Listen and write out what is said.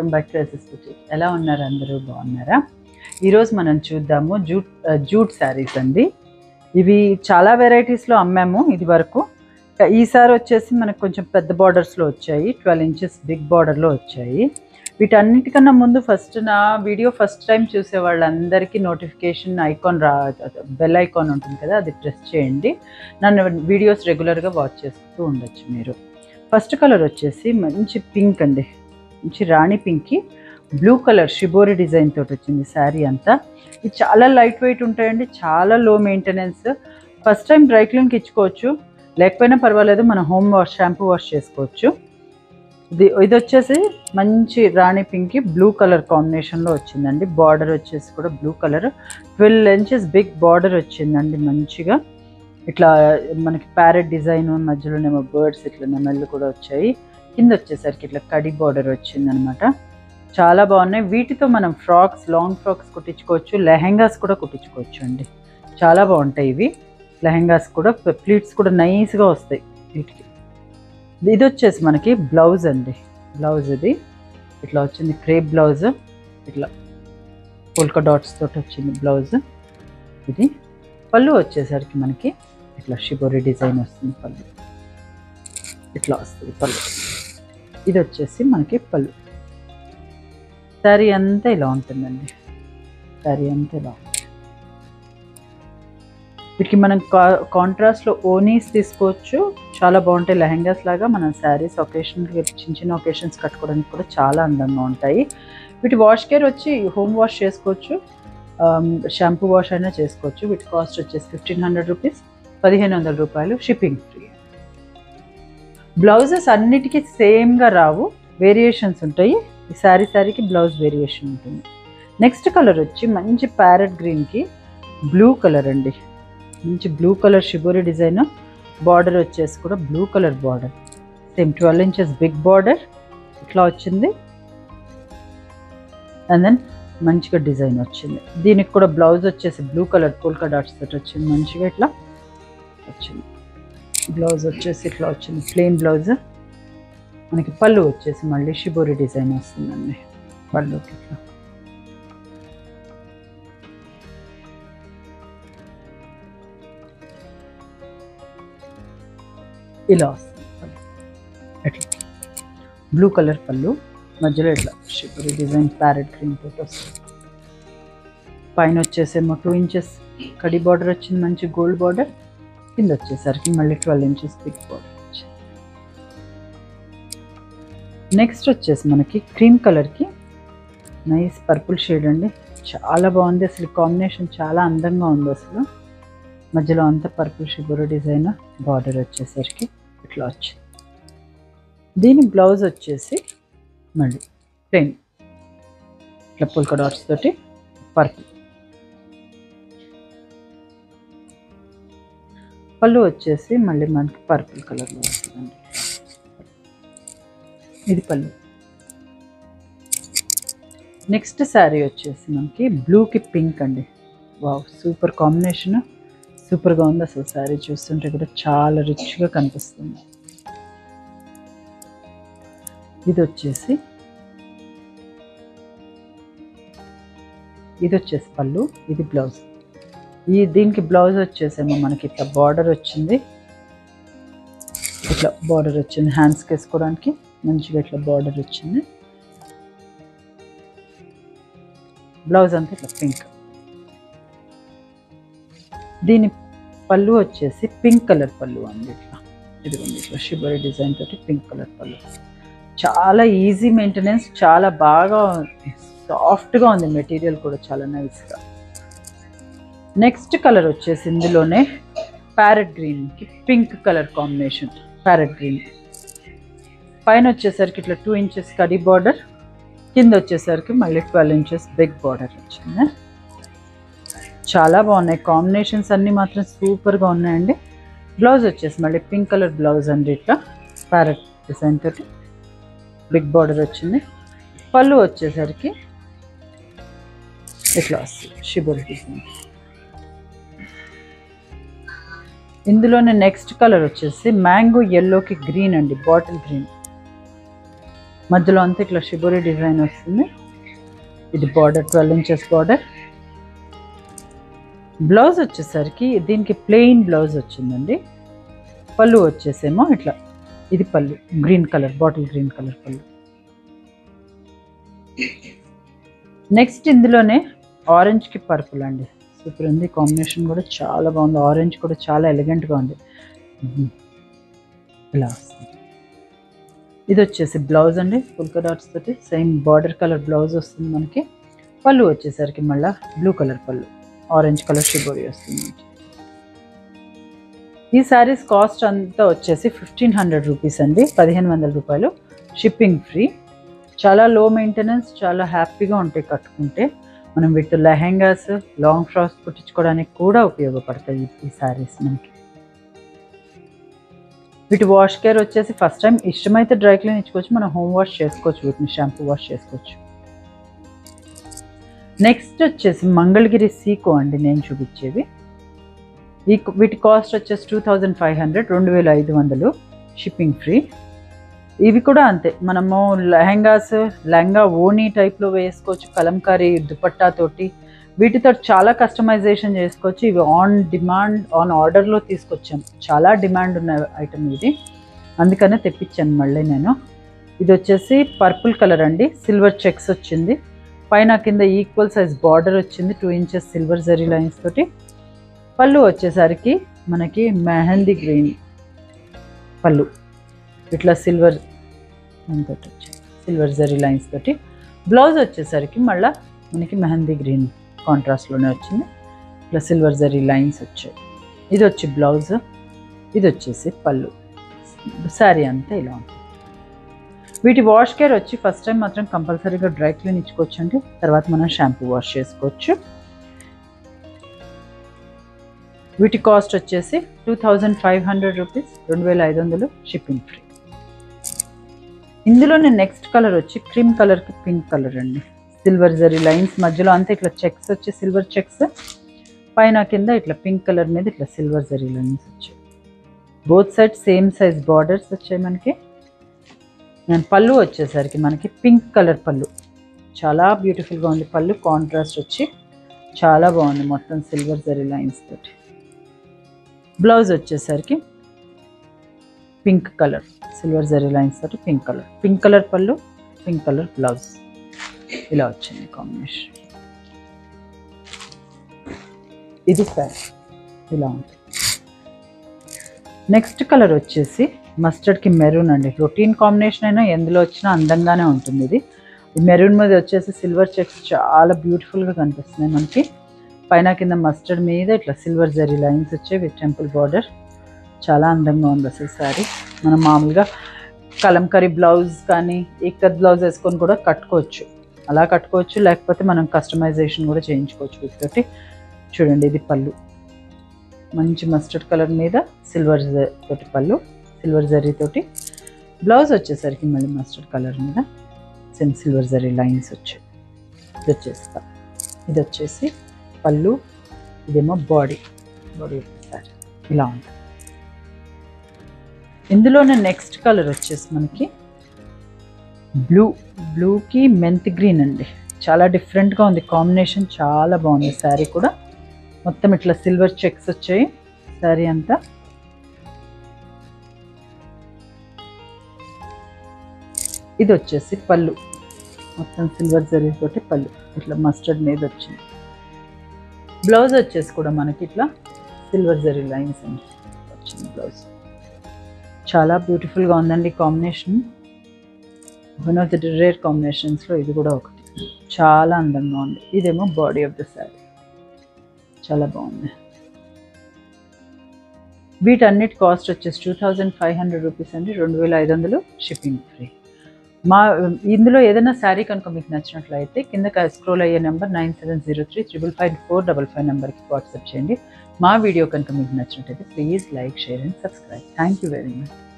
Welcome back to SS boutique ఎలా ఉన్నారు అందరూ బాగున్నారా ఈరోజు మనం చూద్దాము జూట్ ఆ, జూట్ శారీస్ అండి ఇవి చాలా వెరైటీస్లో అమ్మాము ఇది వరకు ఇక ఈసారి వచ్చేసి మనకు కొంచెం పెద్ద బార్డర్స్లో వచ్చాయి ట్వెల్వ్ ఇంచెస్ బిగ్ బార్డర్లో వచ్చాయి వీటన్నిటికన్నా ముందు ఫస్ట్ నా వీడియో ఫస్ట్ టైం చూసే వాళ్ళందరికీ నోటిఫికేషన్ ఐకాన్ రా బెల్ ఐకాన్ ఉంటుంది కదా అది ప్రెస్ చేయండి నన్ను వీడియోస్ రెగ్యులర్గా వాచ్ చేస్తూ ఉండొచ్చు మీరు ఫస్ట్ కలర్ వచ్చేసి మంచి పింక్ అండి మంచి రాణి పింక్కి బ్లూ కలర్ షిబోరి డిజైన్ తోటి వచ్చింది శారీ అంతా ఇది చాలా లైట్ వెయిట్ ఉంటాయండి చాలా low maintenance first time dry క్లీన్కి ఇచ్చుకోవచ్చు లేకపోయినా పర్వాలేదు మనం హోమ్ వాష్ షాంపూ వాష్ చేసుకోవచ్చు ఇది ఇది వచ్చేసి మంచి రాణి పింక్కి బ్లూ కలర్ కాంబినేషన్లో వచ్చిందండి బార్డర్ వచ్చేసి కూడా blue colour twelve inches big border వచ్చిందండి మంచిగా ఇట్లా మనకి ప్యారెట్ డిజైన్ మధ్యలోనేమో బర్డ్స్ ఇట్లా నెమళ్ళు కూడా వచ్చాయి కింద వచ్చేసరికి ఇట్లా కడి బార్డర్ వచ్చిందనమాట చాలా బాగున్నాయి వీటితో మనం ఫ్రాక్స్ లాంగ్ ఫ్రాక్స్ కుట్టించుకోవచ్చు లెహెంగాస్ కూడా కుట్టించుకోవచ్చు అండి చాలా బాగుంటాయి ఇవి లెహెంగాస్ కూడా ప్లీట్స్ కూడా నైస్గా వస్తాయి వీటికి ఇది వచ్చేసి మనకి బ్లౌజ్ అండి బ్లౌజ్ ఇది ఇట్లా వచ్చింది క్రేప్ బ్లౌజ్ ఇట్లా పోల్కా డాట్స్ తోటి వచ్చింది బ్లౌజ్ ఇది పళ్ళు వచ్చేసరికి మనకి ఇట్లా షిబోరి డిజైన్ వస్తుంది పళ్ళు ఇట్లా వస్తుంది పళ్ళు ఇది వచ్చేసి మనకి పళ్ళు శారీ అంతా ఇలా ఉంటుందండి శారీ అంతా ఇలా ఉంటుంది వీటికి మనం కా కాంట్రాస్ట్లో ఓనీస్ తీసుకోవచ్చు చాలా బాగుంటాయి లెహెంగాస్ లాగా మనం శారీస్ ఒకేషన్కి చిన్న చిన్న ఒకేషన్స్ కట్టుకోవడానికి కూడా చాలా అందంగా ఉంటాయి వీటి వాష్ కేర్ వచ్చి హోమ్ వాష్ చేసుకోవచ్చు షాంపూ వాష్ అయినా చేసుకోవచ్చు వీటి కాస్ట్ వచ్చేసి ఫిఫ్టీన్ హండ్రెడ్ రూపీస్ పదిహేను వందల రూపాయలు షిప్పింగ్ ఫ్రీ బ్లౌజెస్ అన్నిటికీ సేమ్గా రావు వేరియేషన్స్ ఉంటాయి ఈ శారీ శారీకి బ్లౌజ్ వేరియేషన్ ఉంటుంది నెక్స్ట్ కలర్ వచ్చి మంచి ప్యారెట్ గ్రీన్కి బ్లూ కలర్ అండి మంచి blue colour shibori design border వచ్చేసి కూడా blue colour border same twelve inches big border ఇట్లా వచ్చింది అండ్ దెన్ మంచిగా డిజైన్ వచ్చింది దీనికి కూడా బ్లౌజ్ వచ్చేసి బ్లూ కలర్ పోల్కా డాట్స్ తోటి వచ్చింది మంచిగా ఇట్లా వచ్చింది బ్లౌజ్ వచ్చేసి ఇట్లా వచ్చింది ప్లెయిన్ బ్లౌజ్ మనకి పళ్ళు వచ్చేసి మళ్ళీ షిబోరి డిజైన్ వస్తుందండి పళ్ళుకి ఇట్లా ఇలా వస్తుంది పళ్ళు ఇట్లా బ్లూ కలర్ పళ్ళు మధ్యలో ఇట్లా షిబోరి డిజైన్ ప్యారెట్ గ్రీన్ తోటి వస్తుంది పైన వచ్చేసేమో టూ ఇంచెస్ కడి బార్డర్ వచ్చింది మంచి గోల్డ్ బార్డర్ కింద వచ్చేసరికి మళ్ళీ ట్వెల్వ్ ఇంచెస్ బిగ్ బార్డర్ వచ్చింది నెక్స్ట్ వచ్చేసి మనకి క్రీమ్ కలర్కి నైస్ పర్పుల్ షేడ్ అండి చాలా బాగుంది అసలు కాంబినేషన్ చాలా అందంగా ఉంది అసలు మధ్యలో అంతా పర్పుల్ షిబోరో డిజైన్ బార్డర్ వచ్చేసరికి ఇట్లా వచ్చింది దీని బ్లౌజ్ వచ్చేసి మళ్ళీ ప్లెయిన్ ఇట్లా పుల్క డాట్స్ తోటి పర్పుల్ పళ్ళు వచ్చేసి మళ్ళీ మనకి పర్పుల్ కలర్లో వస్తుందండి ఇది పళ్ళు నెక్స్ట్ శారీ వచ్చేసి మనకి బ్లూకి పింక్ అండి వావ్ సూపర్ కాంబినేషన్ సూపర్గా ఉంది అసలు శారీ చూస్తుంటే కూడా చాలా రిచ్గా కనిపిస్తుంది ఇది వచ్చేసి ఇది వచ్చేసి పళ్ళు ఇది బ్లౌజ్ ఈ దీనికి బ్లౌజ్ వచ్చేసేమో మనకి ఇట్లా బార్డర్ వచ్చింది ఇట్లా బార్డర్ వచ్చింది హ్యాండ్స్కి వేసుకోవడానికి మంచిగా ఇట్లా బార్డర్ వచ్చింది బ్లౌజ్ అంతా ఇట్లా పింక్ దీని పళ్ళు వచ్చేసి పింక్ కలర్ పళ్ళు అండి ఇట్లా ఇదిగోండి ఇట్లా షిబరి డిజైన్ తోటి పింక్ కలర్ పళ్ళు చాలా ఈజీ మెయింటెనెన్స్ చాలా బాగా సాఫ్ట్గా ఉంది మెటీరియల్ కూడా చాలా నైస్గా నెక్స్ట్ కలర్ వచ్చేసి ఇందులోనే ప్యారెట్ గ్రీన్కి pink colour combination parrot green పైన వచ్చేసరికి ఇట్లా టూ ఇంచెస్ కడి బార్డర్ కింద వచ్చేసరికి మళ్ళీ ట్వెల్వ్ ఇంచెస్ బిగ్ బార్డర్ వచ్చింది చాలా బాగున్నాయి కాంబినేషన్స్ అన్నీ మాత్రం సూపర్గా ఉన్నాయండి బ్లౌజ్ వచ్చేసి మళ్ళీ పింక్ కలర్ బ్లౌజ్ అండి ఇట్లా ప్యారెట్ డిజైన్ తోటి బిగ్ బార్డర్ వచ్చింది పళ్ళు వచ్చేసరికి ఇట్లా వస్తుంది షిబుల్ డిజైన్ ఇందులోనే నెక్స్ట్ కలర్ వచ్చేసి మ్యాంగో ఎల్లోకి గ్రీన్ అండి బాటిల్ గ్రీన్ మధ్యలో అంతా ఇట్లా షిబోరి డిజైన్ వస్తుంది ఇది border twelve inches border blouse వచ్చేసరికి దీనికి ప్లెయిన్ బ్లౌజ్ వచ్చిందండి పళ్ళు వచ్చేసేమో ఇట్లా ఇది పళ్ళు green colour bottle green colour పళ్ళు నెక్స్ట్ ఇందులోనే ఆరెంజ్కి పర్పుల్ అండి సూపర్ ఉంది కాంబినేషన్ కూడా చాలా బాగుంది ఆరెంజ్ కూడా చాలా ఎలిగెంట్గా ఉంది మ్మ్. ఇలా వస్తుంది ఇది వచ్చేసి బ్లౌజ్ అండి పుల్కా డాట్స్ తోటి సేమ్ బార్డర్ కలర్ బ్లౌజ్ వస్తుంది మనకి పళ్ళు వచ్చేసరికి మళ్ళీ బ్లూ కలర్ పళ్ళు ఆరెంజ్ కలర్ షిబోరి వస్తుంది ఈ శారీస్ కాస్ట్ అంతా వచ్చేసి ఫిఫ్టీన్ హండ్రెడ్ రూపీస్ అండి పదిహేను వందల రూపాయలు షిప్పింగ్ ఫ్రీ చాలా లో మెయింటెనెన్స్ చాలా హ్యాపీగా ఉంటాయి కట్టుకుంటే మనం వీటి లెహెంగాస్ లాంగ్ ఫ్రాక్స్ కుట్టించుకోవడానికి కూడా ఉపయోగపడతాయి ఈ శారీస్ మనకి వీటి వాష్ కేర్ వచ్చేసి ఫస్ట్ టైం ఇష్టమైతే డ్రై క్లీన్ ఇచ్చుకోవచ్చు మనం హోమ్ వాష్ చేసుకోవచ్చు వీటిని షాంపూ వాష్ చేసుకోవచ్చు నెక్స్ట్ వచ్చేసి మంగళగిరి సీకో అండి నేను చూపించేవి ఈ వీటి కాస్ట్ వచ్చేసి టూ థౌజండ్ ఫైవ్ హండ్రెడ్ రెండు వేల ఐదు వందలు షిప్పింగ్ ఫ్రీ ఇవి కూడా అంతే మనము లెహంగాస్ లెహంగా ఓనీ టైప్లో వేసుకోవచ్చు కలంకారీ దుపట్టా తోటి వీటితో చాలా కస్టమైజేషన్ చేసుకోవచ్చు ఇవి ఆన్ డిమాండ్ ఆన్ ఆర్డర్లో తీసుకొచ్చాం చాలా డిమాండ్ ఉన్న ఐటమ్ ఇది అందుకనే తెప్పించాను మళ్ళీ నేను ఇది వచ్చేసి పర్పుల్ కలర్ అండి సిల్వర్ చెక్స్ వచ్చింది పైన కింద ఈక్వల్ సైజ్ బార్డర్ వచ్చింది two inches silver zari lines తోటి పళ్ళు వచ్చేసరికి మనకి మెహందీ గ్రీన్ పళ్ళు ఇట్లా సిల్వర్ తోటి వచ్చింది సిల్వర్ జరీ లైన్స్ తోటి బ్లౌజ్ వచ్చేసరికి మళ్ళీ మనకి మెహందీ గ్రీన్ కాంట్రాస్ట్లోనే వచ్చింది ఇట్లా సిల్వర్ జరీ లైన్స్ వచ్చాయి ఇది వచ్చి బ్లౌజ్ ఇది వచ్చేసి పళ్ళు శారీ అంతా ఇలా ఉంటుంది వీటి వాష్ కేర్ వచ్చి ఫస్ట్ టైం మాత్రం కంపల్సరీగా డ్రై క్లీన్ ఇచ్చుకోవచ్చు అండి తర్వాత మనం షాంపూ వాష్ చేసుకోవచ్చు వీటి కాస్ట్ వచ్చేసి two thousand five hundred rupees రెండు వేల ఐదు వందలు షిప్పింగ్ ఫ్రీ ఇందులోనే నెక్స్ట్ కలర్ వచ్చి క్రీమ్ కలర్కి పింక్ కలర్ అండి సిల్వర్ జరీ లైన్స్ మధ్యలో అంతా ఇట్లా చెక్స్ వచ్చి సిల్వర్ చెక్స్ పైన కింద ఇట్లా పింక్ కలర్ మీద ఇట్లా సిల్వర్ జరీ లైన్స్ వచ్చాయి both side same size borders వచ్చాయి మనకి నేను పళ్ళు వచ్చేసరికి మనకి పింక్ కలర్ పళ్ళు చాలా బ్యూటిఫుల్గా ఉంది పళ్ళు కాంట్రాస్ట్ వచ్చి చాలా బాగుంది మొత్తం సిల్వర్ జరీ లైన్స్ తోటి బ్లౌజ్ వచ్చేసరికి pink colour silver zari lines తోటి పింక్ కలర్ పింక్ కలర్ పళ్ళు పింక్ కలర్ బ్లౌజ్ ఇలా వచ్చింది కాంబినేషన్ ఇది సార్ ఇలా ఉంటుంది నెక్స్ట్ కలర్ వచ్చేసి మస్టర్డ్కి మెరూన్ అండి రొటీన్ కాంబినేషన్ అయినా ఎందులో వచ్చినా అందంగానే ఉంటుంది ఇది ఈ మెరూన్ మీద వచ్చేసి సిల్వర్ చెక్స్ చాలా బ్యూటిఫుల్గా కనిపిస్తున్నాయి మనకి పైన కింద మస్టర్డ్ మీద ఇట్లా సిల్వర్ జరీ లైన్స్ వచ్చాయి విత్ టెంపుల్ బార్డర్ చాలా అందంగా ఉంది అసలు శారీ మనం మామూలుగా కలంకరీ బ్లౌజ్ కానీ ఇక్కత్ బ్లౌజ్ వేసుకొని కూడా కట్టుకోవచ్చు అలా కట్టుకోవచ్చు లేకపోతే మనం కస్టమైజేషన్ కూడా చేయించుకోవచ్చు వీటితోటి చూడండి ఇది పళ్ళు మంచి మస్టర్డ్ కలర్ మీద సిల్వర్ తోటి పళ్ళు సిల్వర్ జరీ తోటి బ్లౌజ్ వచ్చేసరికి మళ్ళీ మస్టర్డ్ కలర్ మీద సేమ్ సిల్వర్ జరీ లైన్స్ వచ్చాయి ఇది వచ్చేస్తా ఇది వచ్చేసి పళ్ళు ఇదేమో బాడీ బాడీ సారీ ఇలా ఉంటుంది ఇందులోనే నెక్స్ట్ కలర్ వచ్చేసి మనకి బ్లూ బ్లూకి మెంత్ గ్రీన్ అండి చాలా డిఫరెంట్గా ఉంది కాంబినేషన్ చాలా బాగుంది శారీ కూడా మొత్తం ఇట్లా సిల్వర్ చెక్స్ వచ్చాయి శారీ అంతా ఇది వచ్చేసి పళ్ళు మొత్తం సిల్వర్ జరీ తోటి పళ్ళు ఇట్లా మస్టర్డ్ మీద వచ్చింది బ్లౌజ్ వచ్చేసి కూడా మనకి ఇట్లా సిల్వర్ జరీ లైన్స్ అండి వచ్చింది బ్లౌజ్ చాలా బ్యూటిఫుల్గా ఉందండి combination one of the rare కాంబినేషన్స్లో ఇది కూడా ఒకటి చాలా అందంగా ఉంది ఇదేమో బాడీ ఆఫ్ ద శారీ చాలా బాగుంది వీటన్నిటి కాస్ట్ వచ్చేసి two thousand five hundred rupees అండి రెండు వేల ఐదు వందలు షిప్పింగ్ ఫ్రీ మా ఇందులో ఏదైనా శారీ కనుక మీకు నచ్చినట్లయితే కింద స్క్రోల్ అయ్యే number nine seven zero three triple five four double five నెంబర్కి వాట్సాప్ చేయండి మా వీడియో కనుక మీకు నచ్చినట్లయితే please like share and subscribe thank you very much